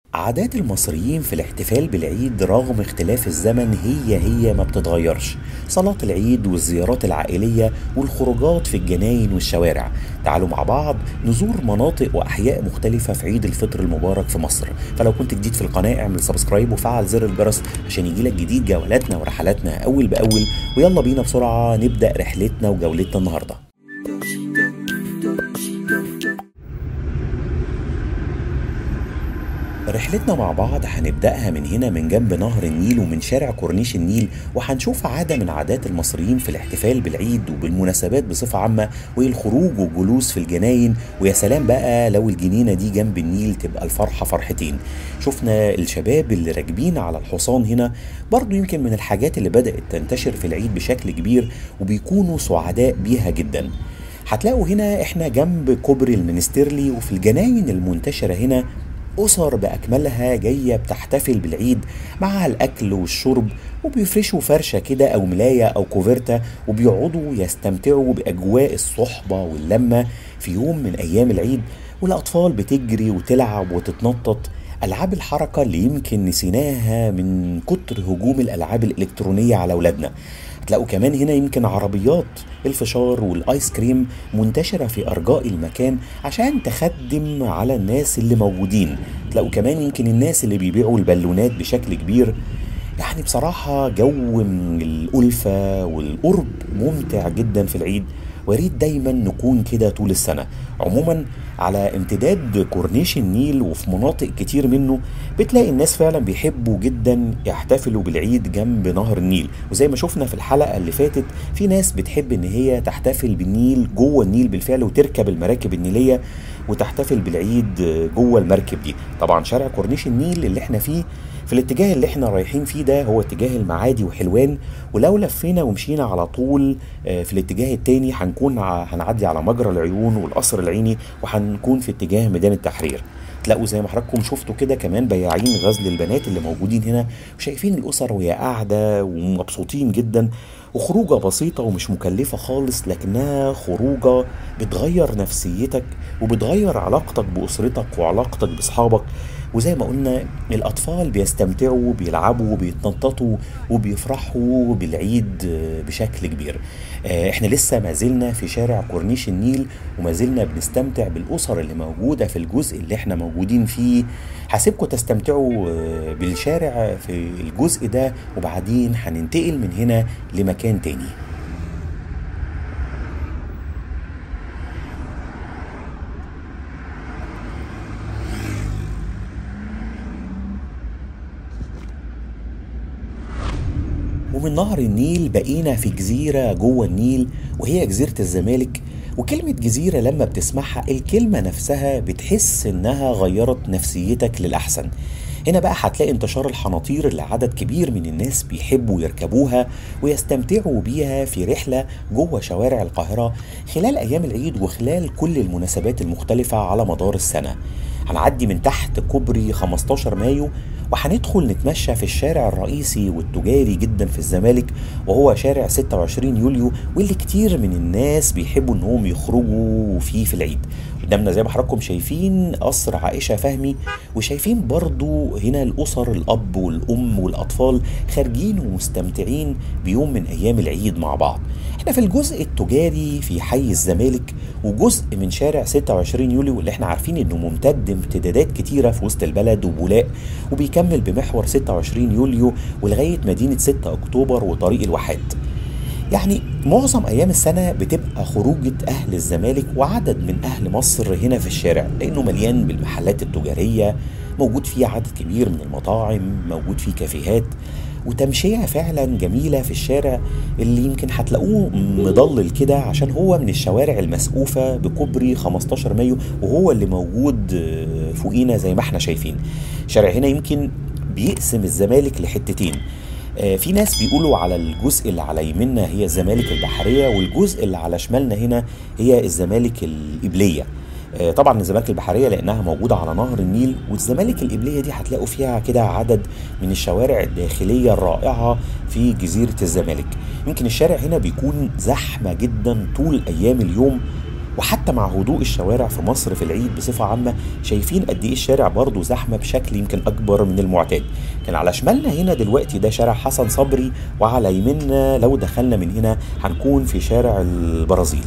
عادات المصريين في الاحتفال بالعيد رغم اختلاف الزمن هي هي ما بتتغيرش صلاة العيد والزيارات العائلية والخروجات في الجناين والشوارع تعالوا مع بعض نزور مناطق وأحياء مختلفة في عيد الفطر المبارك في مصر فلو كنت جديد في القناة اعمل سبسكرايب وفعل زر الجرس عشان يجيلك جديد جولاتنا ورحلاتنا أول بأول ويلا بينا بسرعة نبدأ رحلتنا وجولتنا النهارده رحلتنا مع بعض هنبدأها من هنا من جنب نهر النيل ومن شارع كورنيش النيل وهنشوف عادة من عادات المصريين في الاحتفال بالعيد وبالمناسبات بصفة عامة وهي الخروج والجلوس في الجناين ويا سلام بقى لو الجنينة دي جنب النيل تبقى الفرحة فرحتين شفنا الشباب اللي راكبين على الحصان هنا برضو يمكن من الحاجات اللي بدأت تنتشر في العيد بشكل كبير وبيكونوا سعداء بيها جدا هتلاقوا هنا احنا جنب كوبري المنستيرلي وفي الجناين المنتشرة هنا أسر بأكملها جاية بتحتفل بالعيد مع الأكل والشرب وبيفرشوا فرشة كده أو ملاية أو كوفرتة وبيقعدوا يستمتعوا بأجواء الصحبة واللمة في يوم من أيام العيد والأطفال بتجري وتلعب وتتنطط ألعاب الحركة اللي يمكن نسيناها من كتر هجوم الألعاب الإلكترونية على أولادنا هتلاقوا كمان هنا يمكن عربيات الفشار والايس كريم منتشره في ارجاء المكان عشان تخدم على الناس اللي موجودين تلاقوا كمان يمكن الناس اللي بيبيعوا البالونات بشكل كبير يعني بصراحة جو من الألفة والقرب ممتع جدا في العيد وياريت دايما نكون كده طول السنة عموما على امتداد كورنيش النيل وفي مناطق كتير منه بتلاقي الناس فعلا بيحبوا جدا يحتفلوا بالعيد جنب نهر النيل وزي ما شفنا في الحلقة اللي فاتت في ناس بتحب ان هي تحتفل بالنيل جوه النيل بالفعل وتركب المراكب النيلية وتحتفل بالعيد جوه المركب دي طبعا شارع كورنيش النيل اللي احنا فيه في الاتجاه اللي احنا رايحين فيه ده هو اتجاه المعادي وحلوان ولو لفينا ومشينا على طول في الاتجاه التاني هنكون هنعدي على مجرى العيون والقصر العيني وهنكون في اتجاه ميدان التحرير تلاقوا زي ما حضراتكم شفتوا كده كمان بياعين غزل البنات اللي موجودين هنا وشايفين الاسر وهي قاعده ومبسوطين جدا وخروجه بسيطه ومش مكلفه خالص لكنها خروجه بتغير نفسيتك وبتغير علاقتك باسرتك وعلاقتك باصحابك وزي ما قلنا الأطفال بيستمتعوا بيلعبوا بيتنططوا وبيفرحوا بالعيد بشكل كبير احنا لسه ما زلنا في شارع كورنيش النيل وما زلنا بنستمتع بالأسر اللي موجودة في الجزء اللي احنا موجودين فيه هسيبكم تستمتعوا بالشارع في الجزء ده وبعدين هننتقل من هنا لمكان تاني ومن نهر النيل بقينا في جزيرة جوه النيل وهي جزيرة الزمالك وكلمة جزيرة لما بتسمعها الكلمة نفسها بتحس إنها غيرت نفسيتك للأحسن هنا بقى هتلاقي انتشار الحناطير اللي عدد كبير من الناس بيحبوا يركبوها ويستمتعوا بيها في رحلة جوه شوارع القاهرة خلال أيام العيد وخلال كل المناسبات المختلفة على مدار السنة هنعدي من تحت كوبري 15 مايو وهندخل نتمشى في الشارع الرئيسي والتجاري جدا في الزمالك وهو شارع 26 يوليو واللي كتير من الناس بيحبوا انهم يخرجوا فيه في العيد قدامنا زي ما حضراتكم شايفين قصر عائشه فهمي وشايفين برضو هنا الاسر الاب والام والاطفال خارجين ومستمتعين بيوم من ايام العيد مع بعض احنا في الجزء التجاري في حي الزمالك وجزء من شارع 26 يوليو اللي احنا عارفين انه ممتد امتدادات كتيره في وسط البلد وبولاق وبيكمل بمحور 26 يوليو ولغايه مدينه 6 اكتوبر وطريق الواحات يعني معظم ايام السنه بتبقى خروجه اهل الزمالك وعدد من اهل مصر هنا في الشارع لانه مليان بالمحلات التجاريه موجود فيه عدد كبير من المطاعم موجود فيه كافيهات وتمشية فعلا جميلة في الشارع اللي يمكن هتلاقوه مضلل كده عشان هو من الشوارع المسقوفة بكوبري 15 مايو وهو اللي موجود فوقينا زي ما احنا شايفين الشارع هنا يمكن بيقسم الزمالك لحتتين في ناس بيقولوا على الجزء اللي على يميننا هي الزمالك البحرية والجزء اللي على شمالنا هنا هي الزمالك الإبلية طبعا الزمالك البحريه لانها موجوده على نهر النيل والزمالك القبليه دي هتلاقوا فيها كده عدد من الشوارع الداخليه الرائعه في جزيره الزمالك يمكن الشارع هنا بيكون زحمه جدا طول ايام اليوم وحتى مع هدوء الشوارع في مصر في العيد بصفة عامة شايفين قد ايه الشارع برضه زحمة بشكل يمكن أكبر من المعتاد كان على شمالنا هنا دلوقتي ده شارع حسن صبري وعلى يميننا لو دخلنا من هنا هنكون في شارع البرازيل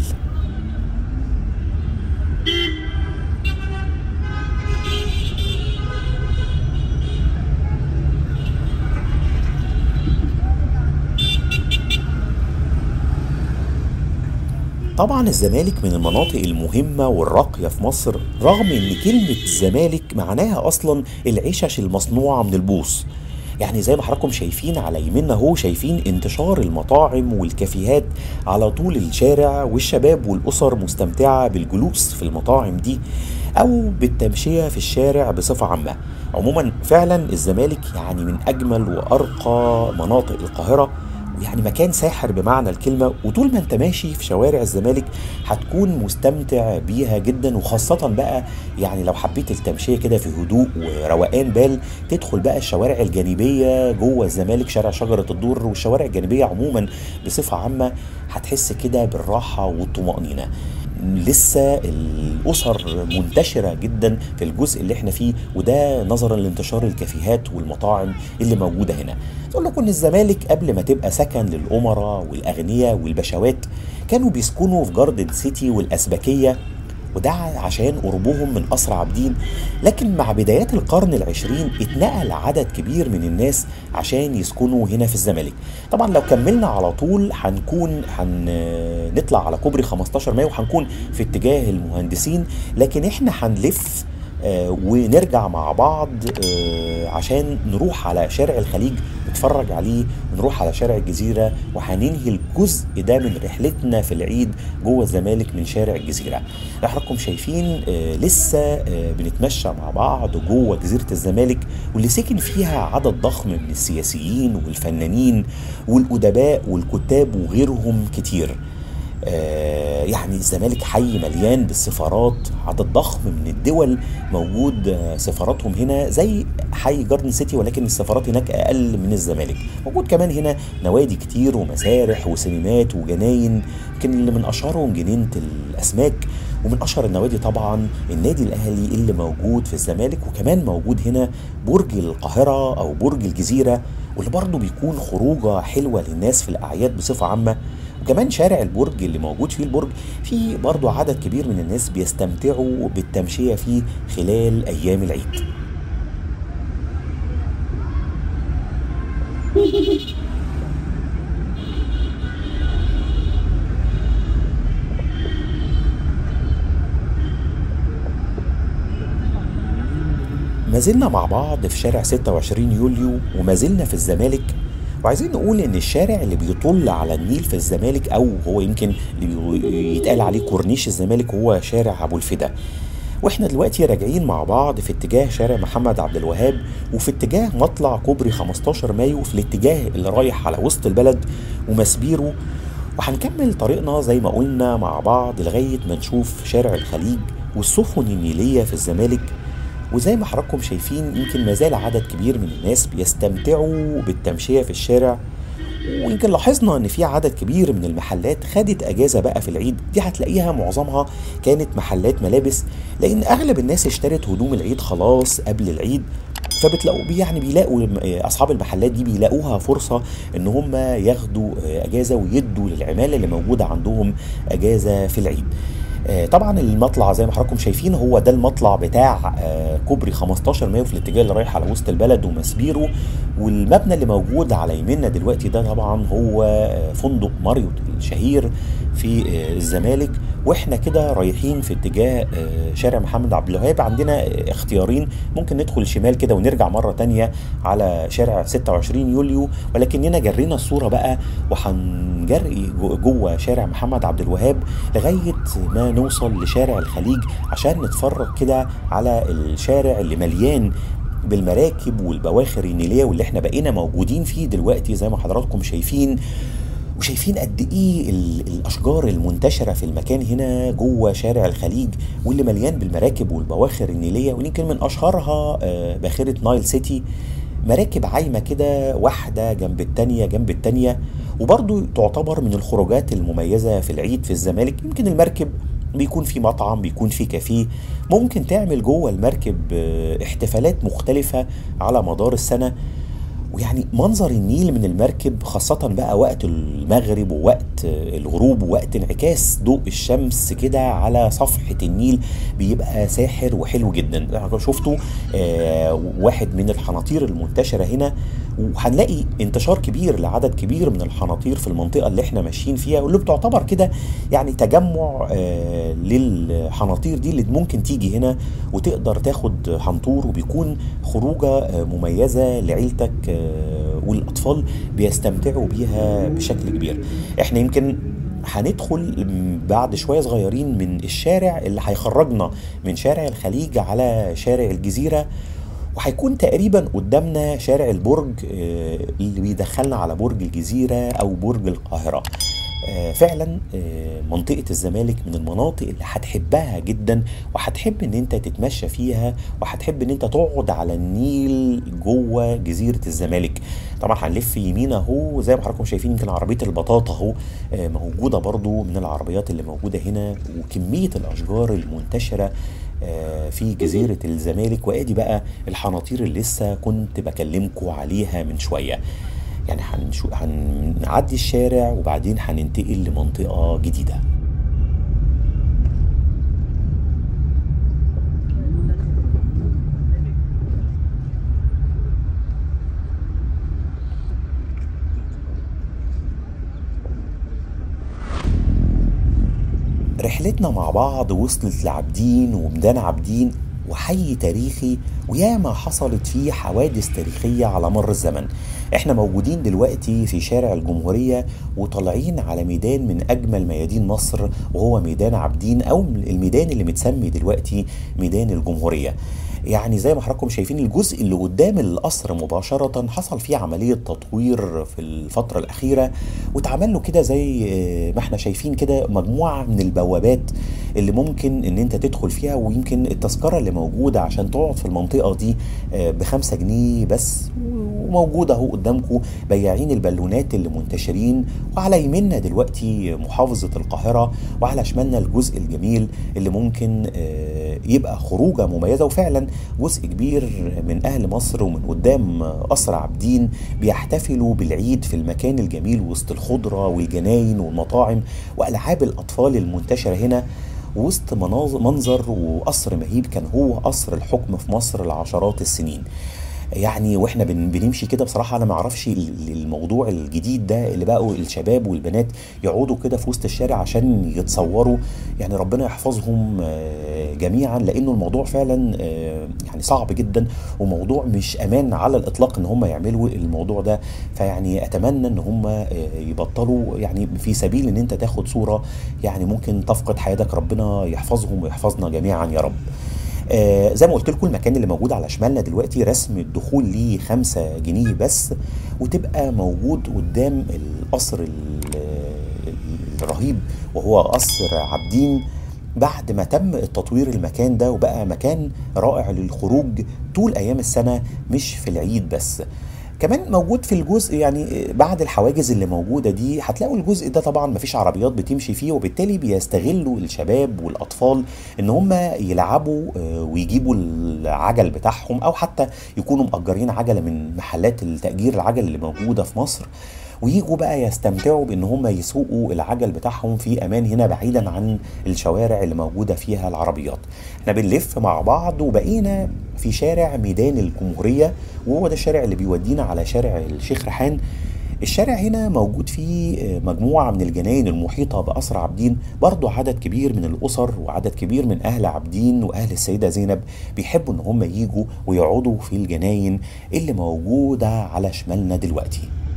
طبعا الزمالك من المناطق المهمة والراقية في مصر رغم ان كلمة الزمالك معناها اصلا العشش المصنوعة من البوص يعني زي ما حضراتكم شايفين على يميننا اهو شايفين انتشار المطاعم والكافيهات على طول الشارع والشباب والاسر مستمتعة بالجلوس في المطاعم دي او بالتمشية في الشارع بصفة عامة عموما فعلا الزمالك يعني من اجمل وارقى مناطق القاهرة يعني مكان ساحر بمعنى الكلمة وطول ما انت ماشي في شوارع الزمالك هتكون مستمتع بيها جدا وخاصة بقى يعني لو حبيت التمشية كده في هدوء وروقان بال تدخل بقى الشوارع الجانبية جوه الزمالك شارع شجرة الدر والشوارع الجانبية عموما بصفة عامة هتحس كده بالراحة والطمأنينة لسه الاسر منتشره جدا في الجزء اللي احنا فيه وده نظرا لانتشار الكافيهات والمطاعم اللي موجوده هنا تقول لكم ان الزمالك قبل ما تبقى سكن للامراء والاغنياء والبشوات كانوا بيسكنوا في جاردن سيتي والاسبكيه وده عشان قربهم من قصر عابدين لكن مع بدايات القرن العشرين اتنقل عدد كبير من الناس عشان يسكنوا هنا في الزمالك طبعا لو كملنا على طول هنكون هنطلع على كوبري 15 مايو وهنكون في اتجاه المهندسين لكن احنا هنلف آه ونرجع مع بعض آه عشان نروح على شارع الخليج نتفرج عليه ونروح على شارع الجزيرة وهننهي الجزء ده من رحلتنا في العيد جوه الزمالك من شارع الجزيرة حضراتكم شايفين آه لسه آه بنتمشى مع بعض جوه جزيرة الزمالك واللي سكن فيها عدد ضخم من السياسيين والفنانين والأدباء والكتاب وغيرهم كتير آه يعني الزمالك حي مليان بالسفارات عدد ضخم من الدول موجود آه سفاراتهم هنا زي حي جاردن سيتي ولكن السفارات هناك اقل من الزمالك موجود كمان هنا نوادي كتير ومسارح وسينمات وجناين يمكن اللي من اشهرهم جنينه الاسماك ومن اشهر النوادي طبعا النادي الاهلي اللي موجود في الزمالك وكمان موجود هنا برج القاهره او برج الجزيره واللي برضه بيكون خروجه حلوه للناس في الاعياد بصفه عامه وكمان شارع البرج اللي موجود فيه البرج فيه برضو عدد كبير من الناس بيستمتعوا بالتمشية فيه خلال أيام العيد ما زلنا مع بعض في شارع 26 يوليو وما زلنا في الزمالك وعايزين نقول ان الشارع اللي بيطل على النيل في الزمالك او هو يمكن اللي يتقال عليه كورنيش الزمالك هو شارع ابو الفدا واحنا دلوقتي راجعين مع بعض في اتجاه شارع محمد عبد الوهاب وفي اتجاه مطلع كوبري 15 مايو في الاتجاه اللي رايح على وسط البلد ومسبيرو وهنكمل طريقنا زي ما قلنا مع بعض لغايه ما نشوف شارع الخليج والسفن النيليه في الزمالك وزي ما حضراتكم شايفين يمكن ما زال عدد كبير من الناس بيستمتعوا بالتمشيه في الشارع ويمكن لاحظنا ان في عدد كبير من المحلات خدت اجازه بقى في العيد دي هتلاقيها معظمها كانت محلات ملابس لان اغلب الناس اشترت هدوم العيد خلاص قبل العيد فبتلاقوا يعني بيلاقوا اصحاب المحلات دي بيلاقوها فرصه ان هم ياخدوا اجازه ويدوا للعماله اللي موجوده عندهم اجازه في العيد طبعا المطلع زي ما حضراتكم شايفين هو ده المطلع بتاع كوبري 15 مايو في الاتجاه اللي رايح على وسط البلد ومسبيرو والمبنى اللي موجود على يميننا دلوقتي ده طبعا هو فندق ماريوت الشهير في الزمالك واحنا كده رايحين في اتجاه شارع محمد عبد الوهاب عندنا اختيارين ممكن ندخل شمال كده ونرجع مره تانية على شارع 26 يوليو ولكننا جرينا الصوره بقى وهنجري جوه شارع محمد عبد الوهاب لغايه ما نوصل لشارع الخليج عشان نتفرج كده على الشارع اللي مليان بالمراكب والبواخر النيليه واللي احنا بقينا موجودين فيه دلوقتي زي ما حضراتكم شايفين وشايفين قد ايه الاشجار المنتشره في المكان هنا جوه شارع الخليج واللي مليان بالمراكب والبواخر النيليه ويمكن من اشهرها باخره نايل سيتي مراكب عايمه كده واحده جنب التانيه جنب التانيه وبرضو تعتبر من الخروجات المميزه في العيد في الزمالك يمكن المركب بيكون في مطعم بيكون في كافيه ممكن تعمل جوه المركب آه، احتفالات مختلفة على مدار السنة ويعني منظر النيل من المركب خاصة بقى وقت المغرب ووقت الغروب ووقت انعكاس ضوء الشمس كده على صفحة النيل بيبقى ساحر وحلو جدا شفتوا آه واحد من الحناطير المنتشرة هنا وهنلاقي انتشار كبير لعدد كبير من الحناطير في المنطقة اللي احنا ماشيين فيها واللي بتعتبر كده يعني تجمع آه للحناطير دي اللي ممكن تيجي هنا وتقدر تاخد حنطور وبيكون خروجة آه مميزة لعيلتك آه والاطفال بيستمتعوا بيها بشكل كبير احنا يمكن هندخل بعد شويه صغيرين من الشارع اللي هيخرجنا من شارع الخليج على شارع الجزيره وهيكون تقريبا قدامنا شارع البرج اللي بيدخلنا على برج الجزيره او برج القاهره فعلا منطقة الزمالك من المناطق اللي هتحبها جدا وهتحب ان انت تتمشى فيها وهتحب ان انت تقعد على النيل جوه جزيرة الزمالك طبعا هنلف يمين اهو زي ما حضراتكم شايفين يمكن عربية البطاطا اهو موجودة برضو من العربيات اللي موجودة هنا وكمية الاشجار المنتشرة في جزيرة الزمالك وادي بقى الحناطير اللي لسه كنت بكلمكم عليها من شوية يعني هنشو هنعدي الشارع وبعدين هننتقل لمنطقة جديدة رحلتنا مع بعض وصلت لعابدين وميدان عابدين وحي تاريخي وياما حصلت فيه حوادث تاريخية على مر الزمن احنا موجودين دلوقتي في شارع الجمهورية وطالعين على ميدان من أجمل ميادين مصر وهو ميدان عابدين أو الميدان اللي متسمي دلوقتي ميدان الجمهورية يعني زي ما حضراتكم شايفين الجزء اللي قدام القصر مباشرة حصل فيه عملية تطوير في الفترة الأخيرة واتعمل له كده زي ما احنا شايفين كده مجموعة من البوابات اللي ممكن ان انت تدخل فيها ويمكن التذكرة اللي موجودة عشان تقعد في المنطقة دي بخمسة جنيه بس وموجودة اهو قدامكم بياعين البالونات اللي منتشرين وعلى يميننا دلوقتي محافظة القاهرة وعلى شمالنا الجزء الجميل اللي ممكن يبقى خروجة مميزة وفعلا جزء كبير من أهل مصر ومن قدام قصر عابدين بيحتفلوا بالعيد في المكان الجميل وسط الخضرة والجناين والمطاعم وألعاب الأطفال المنتشرة هنا وسط منظر وقصر مهيب كان هو قصر الحكم في مصر لعشرات السنين يعني واحنا بنمشي كده بصراحه انا ما اعرفش الموضوع الجديد ده اللي بقوا الشباب والبنات يقعدوا كده في وسط الشارع عشان يتصوروا يعني ربنا يحفظهم جميعا لانه الموضوع فعلا يعني صعب جدا وموضوع مش امان على الاطلاق ان هم يعملوا الموضوع ده فيعني اتمنى ان هم يبطلوا يعني في سبيل ان انت تاخد صوره يعني ممكن تفقد حياتك ربنا يحفظهم ويحفظنا جميعا يا رب آه زي ما قلت لكم المكان اللي موجود على شمالنا دلوقتي رسم الدخول ليه خمسة جنيه بس وتبقى موجود قدام القصر الرهيب وهو قصر عابدين بعد ما تم التطوير المكان ده وبقى مكان رائع للخروج طول ايام السنه مش في العيد بس كمان موجود في الجزء يعني بعد الحواجز اللي موجوده دي هتلاقوا الجزء ده طبعا مفيش عربيات بتمشي فيه وبالتالي بيستغلوا الشباب والاطفال ان هم يلعبوا ويجيبوا العجل بتاعهم او حتى يكونوا مأجرين عجله من محلات التأجير العجل اللي موجوده في مصر ويجوا بقى يستمتعوا بان هم يسوقوا العجل بتاعهم في امان هنا بعيدا عن الشوارع اللي موجوده فيها العربيات احنا بنلف مع بعض وبقينا في شارع ميدان الجمهوريه وهو ده الشارع اللي بيودينا على شارع الشيخ ريحان الشارع هنا موجود فيه مجموعة من الجناين المحيطة بقصر عابدين برضو عدد كبير من الأسر وعدد كبير من أهل عابدين وأهل السيدة زينب بيحبوا إن هم يجوا ويقعدوا في الجناين اللي موجودة على شمالنا دلوقتي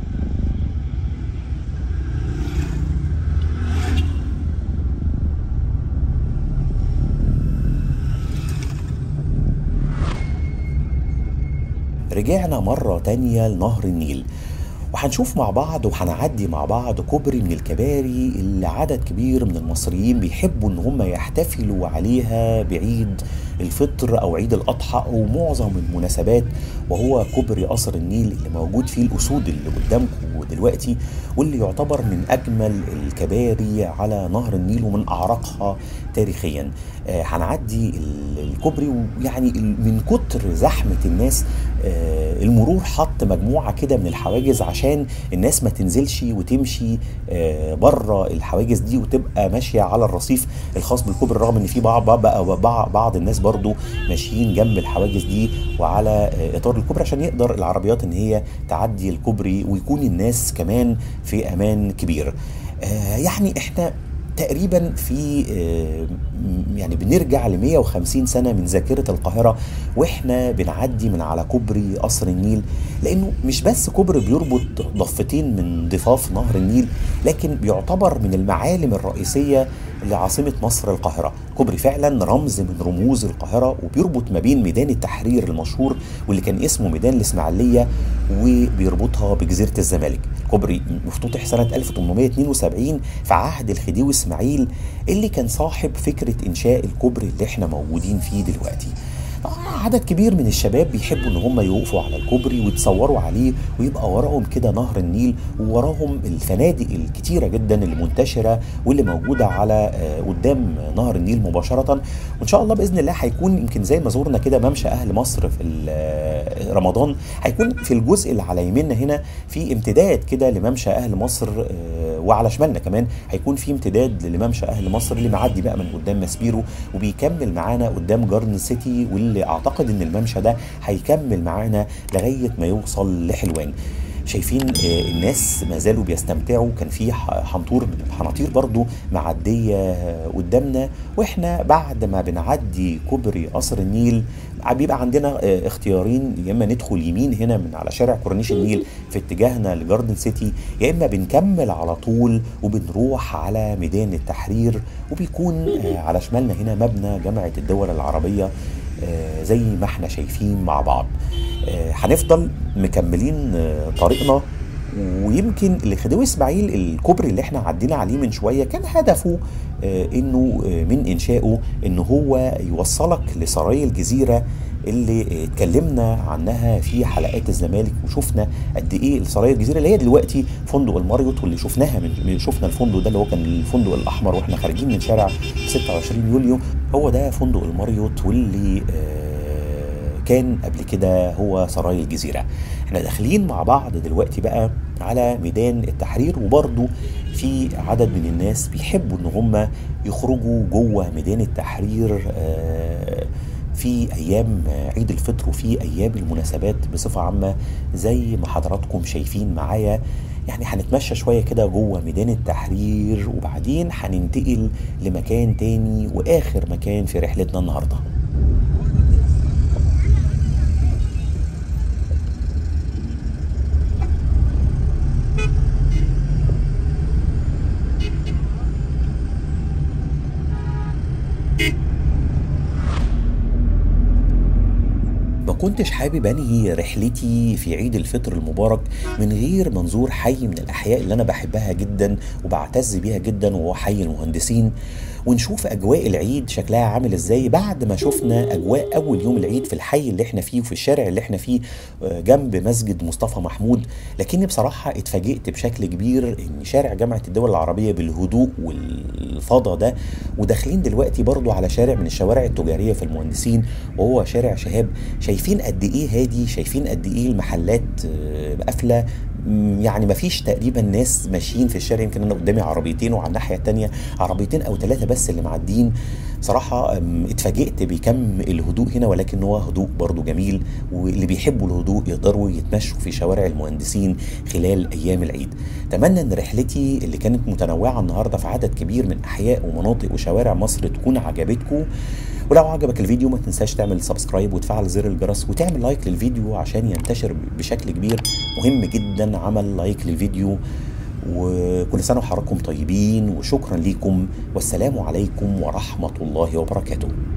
رجعنا مرة تانية لنهر النيل وهنشوف مع بعض وهنعدي مع بعض كوبري من الكباري اللي عدد كبير من المصريين بيحبوا ان هم يحتفلوا عليها بعيد الفطر او عيد الاضحى او معظم المناسبات وهو كوبري قصر النيل اللي موجود فيه الاسود اللي قدامكم دلوقتي واللي يعتبر من اجمل الكباري على نهر النيل ومن اعرقها تاريخيا آه، هنعدي ال- الكوبري ويعني ال- من كتر زحمه الناس آه، المرور حط مجموعه كده من الحواجز عشان الناس ما تنزلش وتمشي بره الحواجز دي وتبقى ماشيه على الرصيف الخاص بالكوبري رغم ان في بعض بقى بعض بعض الناس برضو ماشيين جنب الحواجز دي وعلى آه، اطار الكوبري عشان يقدر العربيات ان هي تعدي الكوبري ويكون الناس كمان في امان كبير آه، يعني احنا تقريبا في آه، م- يعني بنرجع ل 150 سنه من ذاكره القاهره واحنا بنعدي من على كوبري قصر النيل لانه مش بس كوبري بيربط ضفتين من ضفاف نهر النيل لكن بيعتبر من المعالم الرئيسيه لعاصمه مصر القاهره كوبري فعلا رمز من رموز القاهره وبيربط ما بين ميدان التحرير المشهور واللي كان اسمه ميدان الاسماعيليه وبيربطها بجزيره الزمالك كوبري مفتوح سنه 1872 في عهد الخديوي اسماعيل اللي كان صاحب فكره انشاء الكوبري اللي احنا موجودين فيه دلوقتي آه، عدد كبير من الشباب بيحبوا ان هم يقفوا على الكوبري ويتصوروا عليه ويبقى وراهم كده نهر النيل ووراهم الفنادق الكتيره جدا اللي منتشره واللي موجوده على آه، قدام نهر النيل مباشره وان شاء الله باذن الله هيكون يمكن زي ما زورنا كده ممشى اهل مصر في ال- آه، رمضان هيكون في الجزء اللي على يميننا هنا في امتداد كده لممشى اهل مصر آه، وعلى شمالنا كمان هيكون في امتداد لممشى اهل مصر اللي معدي بقى من قدام ماسبيرو وبيكمل معانا قدام جاردن سيتي واللي اعتقد ان الممشى ده هيكمل معانا لغايه ما يوصل لحلوان شايفين آه، الناس ما زالوا بيستمتعوا كان في ح- حنطور حناطير برضو معديه آه، قدامنا واحنا بعد ما بنعدي كوبري قصر النيل بيبقى عندنا آه، اختيارين يا اما ندخل يمين هنا من على شارع كورنيش النيل في اتجاهنا لجاردن سيتي يا اما بنكمل على طول وبنروح على ميدان التحرير وبيكون آه، على شمالنا هنا مبنى جامعه الدول العربيه آه، زي ما احنا شايفين مع بعض آه، هنفضل مكملين آه، طريقنا ويمكن اللي خدوه اسماعيل الكوبري اللي احنا عدينا عليه من شويه كان هدفه آه، انه آه، من انشائه ان هو يوصلك لسرايا الجزيره اللي آه، اتكلمنا عنها في حلقات الزمالك وشفنا قد ايه سرايا الجزيره اللي هي دلوقتي فندق الماريوت واللي شفناها من شفنا الفندق ده اللي هو كان الفندق الاحمر واحنا خارجين من شارع 26 يوليو هو ده فندق الماريوت واللي آه، كان قبل كده هو سراي الجزيرة احنا داخلين مع بعض دلوقتي بقى على ميدان التحرير وبرضو في عدد من الناس بيحبوا ان هم يخرجوا جوه ميدان التحرير آه، في ايام عيد الفطر وفي ايام المناسبات بصفه عامه زي ما حضراتكم شايفين معايا يعني هنتمشى شويه كده جوه ميدان التحرير وبعدين هننتقل لمكان تاني واخر مكان في رحلتنا النهارده ما كنتش حابب انهي رحلتي في عيد الفطر المبارك من غير منظور حي من الاحياء اللي انا بحبها جدا وبعتز بيها جدا وهو حي المهندسين ونشوف اجواء العيد شكلها عامل ازاي بعد ما شفنا اجواء اول يوم العيد في الحي اللي احنا فيه وفي الشارع اللي احنا فيه آه، جنب مسجد مصطفى محمود لكني بصراحه اتفاجئت بشكل كبير ان شارع جامعه الدول العربيه بالهدوء والفضا ده وداخلين دلوقتي برضو على شارع من الشوارع التجاريه في المهندسين وهو شارع شهاب شايفين قد ايه هادي شايفين قد ايه المحلات آه، قافله مم، يعني ما فيش تقريبا ناس ماشيين في الشارع يمكن انا قدامي عربيتين وعلى الناحيه التانيه عربيتين او ثلاثه بس اللي معديين صراحة أم، اتفاجئت بكم الهدوء هنا ولكن هو هدوء برضو جميل واللي بيحبوا الهدوء يقدروا يتمشوا في شوارع المهندسين خلال أيام العيد أتمنى أن رحلتي اللي كانت متنوعة النهاردة في عدد كبير من أحياء ومناطق وشوارع مصر تكون عجبتكم ولو عجبك الفيديو ما تنساش تعمل سبسكرايب وتفعل زر الجرس وتعمل لايك للفيديو عشان ينتشر بشكل كبير مهم جدا عمل لايك للفيديو وكل سنة وحضراتكم طيبين وشكرا ليكم والسلام عليكم ورحمة الله وبركاته